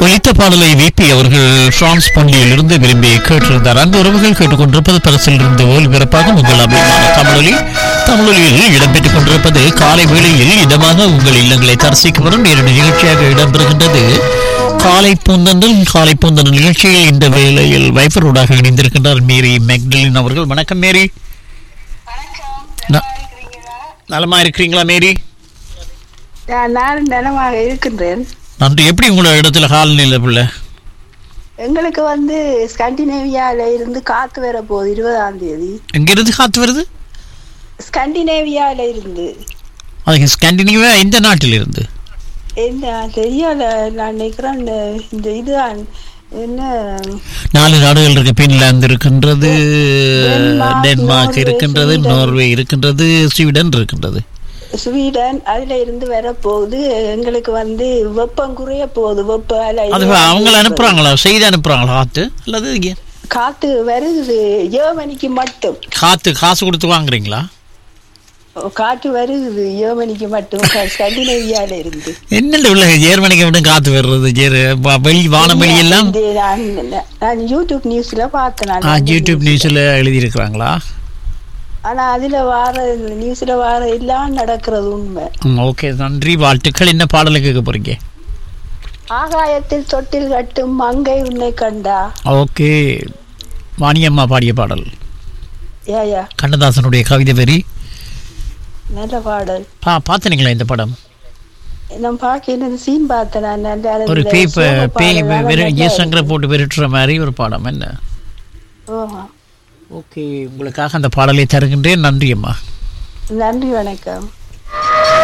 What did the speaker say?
ஒலித்த பாடலை விபி அவர்கள் பிரான்ஸ் பள்ளியிலிருந்து விரும்பி கேட்டிருந்தார் அன்பு உறவுகள் கேட்டுக்கொண்டிருப்பது பரிசில் இருந்து ஒலிபரப்பாக உங்கள் அபிமான தமிழொலி தமிழொலியில் இடம்பெற்றுக் கொண்டிருப்பது காலை வேளையில் இதமாக உங்கள் இல்லங்களை தரிசிக்க வரும் நேரடி நிகழ்ச்சியாக இடம்பெறுகின்றது காலை பூந்தன்றல் காலை பூந்தன்றல் நிகழ்ச்சியில் இந்த வேளையில் வைஃபரோடாக இணைந்திருக்கின்றார் மேரி மெக்டலின் அவர்கள் வணக்கம் மேரி ந- நலமா இருக்கிறீங்களா மேரி நான் நான் நலமாக இருக்கின்றேன் நன்றி எப்படி உங்களோட இடத்துல காலநிலை பிள்ளை எங்களுக்கு வந்து ஸ்கண்டினேவியால இருந்து காத்து வர போகுது இருபதாம் தேதி எங்கிருந்து காத்து வருது ஸ்கண்டினேவியால இருந்து அதுக்கு ஸ்காண்டினேவியா எந்த நாட்டில் இருந்து என்ன தெரியல நான் நினைக்கிறேன் இந்த இந்த இதுதான் என்ன நாலு நாடுகள் இருக்கு பின்லாந்து இருக்கின்றது டென்மார்க், டென்மார்க் நார்வே, இருக்கின்றது ஸ்வீடன். நார்வே இருக்கின்றது ஸ்வீடன் இருக்கின்றது ஸ்வீடன் அதுல இருந்து வர போகுது எங்களுக்கு வந்து வெப்பம் குறைய போகுது வெப்ப அலை அது அவங்கள அனுப்புறாங்களா செய்தி அனுப்புறாங்களா காத்து அல்லது இங்க காத்து வருது ஏமனிக்கு மட்டும் காத்து காசு கொடுத்து வாங்குறீங்களா காற்று வருது ஏமனிக்கு மட்டும் ஸ்கண்டினேவியால இருந்து என்னென்ன உள்ள ஜெர்மனிக்கு மட்டும் காத்து வர்றது ஜெர்- வ- வெளி வானவெளி எல்லாம் இது நான் நான் யூடியூப் நியூஸ்ல பார்த்தேன் ஆ, நான் யூடியூப் நியூஸ்ல எழுதி இருக்கிறாங்களா ஆனா அதுல வார நியூஸ்ல வார எல்லாம் நடக்கிறது உண்மை ஓகே நன்றி வாழ்த்துக்கள் என்ன பாடலை கேட்க போறீங்க ஆகாயத்தில் தொட்டில் கட்டும் மங்கை உன்னை கண்டா ஓகே வாணியம்மா பாடிய பாடல் ஏயா கண்ணதாசனுடைய கவிதை வரி நல்ல பாடல் பா பார்த்தனீங்களா இந்த படம் நான் பார்க்க சீன் பார்த்தேன் நான் நல்ல ஒரு அதுல பேய் ப- சோக பேய் பாடல் எல்லாம் வெறும் நல்லா ஜெயசங்கரை போட்டு விரட்டுற மாதிரி ஒரு படம் என்ன இருக்கு. ஓ, ஓகே உங்களுக்காக அந்த பாடலை தருகின்றேன் நன்றி அம்மா நன்றி வணக்கம்